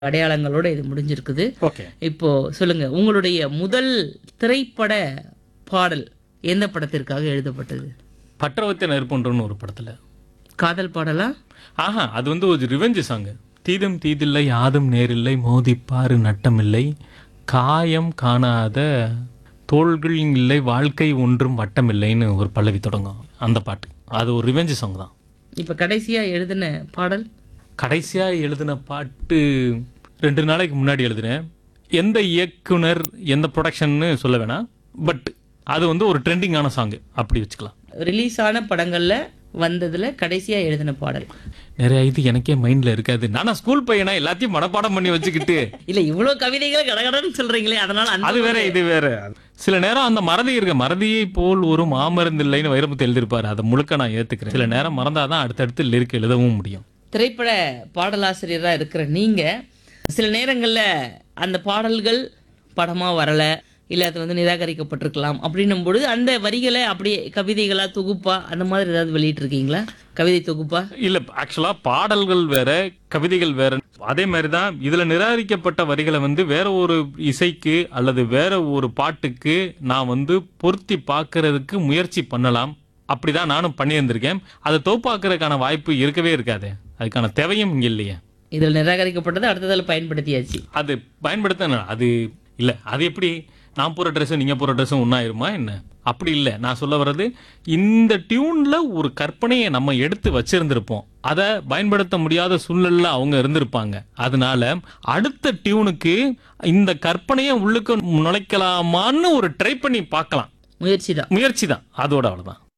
அடையாளங்களோட இது முடிஞ்சிருக்குது ஓகே இப்போ சொல்லுங்க உங்களுடைய முதல் திரைப்பட பாடல் எந்த படத்திற்காக எழுதப்பட்டது பற்றவத்தை நெருப்புன்றன்னு ஒரு படத்துல காதல் பாடலா ஆஹா அது வந்து ஒரு ரிவெஞ்சு சாங்கு தீதும் தீதில்லை யாதும் நேரில்லை மோதிப்பாரு நட்டமில்லை காயம் காணாத தோள்கள் இல்லை வாழ்க்கை ஒன்றும் வட்டமில்லைன்னு ஒரு பல்லவி தொடங்கும் அந்த பாட்டு அது ஒரு ரிவெஞ்சு சாங் தான் இப்ப கடைசியா எழுதின பாடல் கடைசியா எழுதின பாட்டு ரெண்டு நாளைக்கு முன்னாடி எழுதினேன் எந்த இயக்குனர் எந்த ப்ரொடக்ஷன்னு சொல்ல வேணாம் பட் அது வந்து ஒரு ட்ரெண்டிங்கான சாங் அப்படி வச்சுக்கலாம் ரிலீஸ் ஆன படங்கள்ல வந்ததுல கடைசியா எழுதின பாடல் நிறைய இது எனக்கே மைண்ட்ல இருக்காது நானா ஸ்கூல் பையனா எல்லாத்தையும் மனப்பாடம் பண்ணி வச்சுக்கிட்டு இல்ல இவ்வளவு கவிதைகளை கடகடன்னு சொல்றீங்களே அதனால அந்த அது வேற இது வேற சில நேரம் அந்த மறதி இருக்கு மறதியை போல் ஒரு மாமருந்து இல்லைன்னு வைரமுத்து எழுதியிருப்பாரு அதை முழுக்க நான் ஏத்துக்கிறேன் சில நேரம் மறந்தாதான் அடுத்தடுத்து லிரிக் எழுதவும் முடியும் திரைப்பட பாடலாசிரியரா இருக்கிற நீங்க சில நேரங்கள்ல அந்த பாடல்கள் படமா வரல இல்ல அது வந்து நிராகரிக்கப்பட்டிருக்கலாம் அப்படின்னும் பொழுது அந்த வரிகளை அப்படியே கவிதைகளா தொகுப்பா அந்த மாதிரி ஏதாவது வெளியிட்டு இருக்கீங்களா கவிதை தொகுப்பா இல்ல ஆக்சுவலா பாடல்கள் வேற கவிதைகள் வேற அதே மாதிரி தான் இதுல நிராகரிக்கப்பட்ட வரிகளை வந்து வேற ஒரு இசைக்கு அல்லது வேற ஒரு பாட்டுக்கு நான் வந்து பொருத்தி பார்க்கறதுக்கு முயற்சி பண்ணலாம் அப்படிதான் நானும் பண்ணியிருந்திருக்கேன் அதை தொகுப்பாக்குறதுக்கான வாய்ப்பு இருக்கவே இருக்காது அதுக்கான தேவையும் இங்க இல்லையே இதில் நிராகரிக்கப்பட்டது அடுத்ததில் பயன்படுத்தியாச்சு அது பயன்படுத்த அது இல்ல அது எப்படி நான் போற ட்ரெஸ்ஸும் நீங்க போற ட்ரெஸ்ஸும் ஒன்னாயிருமா என்ன அப்படி இல்லை நான் சொல்ல வர்றது இந்த டியூன்ல ஒரு கற்பனையை நம்ம எடுத்து வச்சிருந்திருப்போம் அதை பயன்படுத்த முடியாத சூழ்நிலையில அவங்க இருந்திருப்பாங்க அதனால அடுத்த டியூனுக்கு இந்த கற்பனையை உள்ளுக்கு நுழைக்கலாமான்னு ஒரு ட்ரை பண்ணி பார்க்கலாம் முயற்சி தான் முயற்சி தான் அதோட அவ்வளவுதான்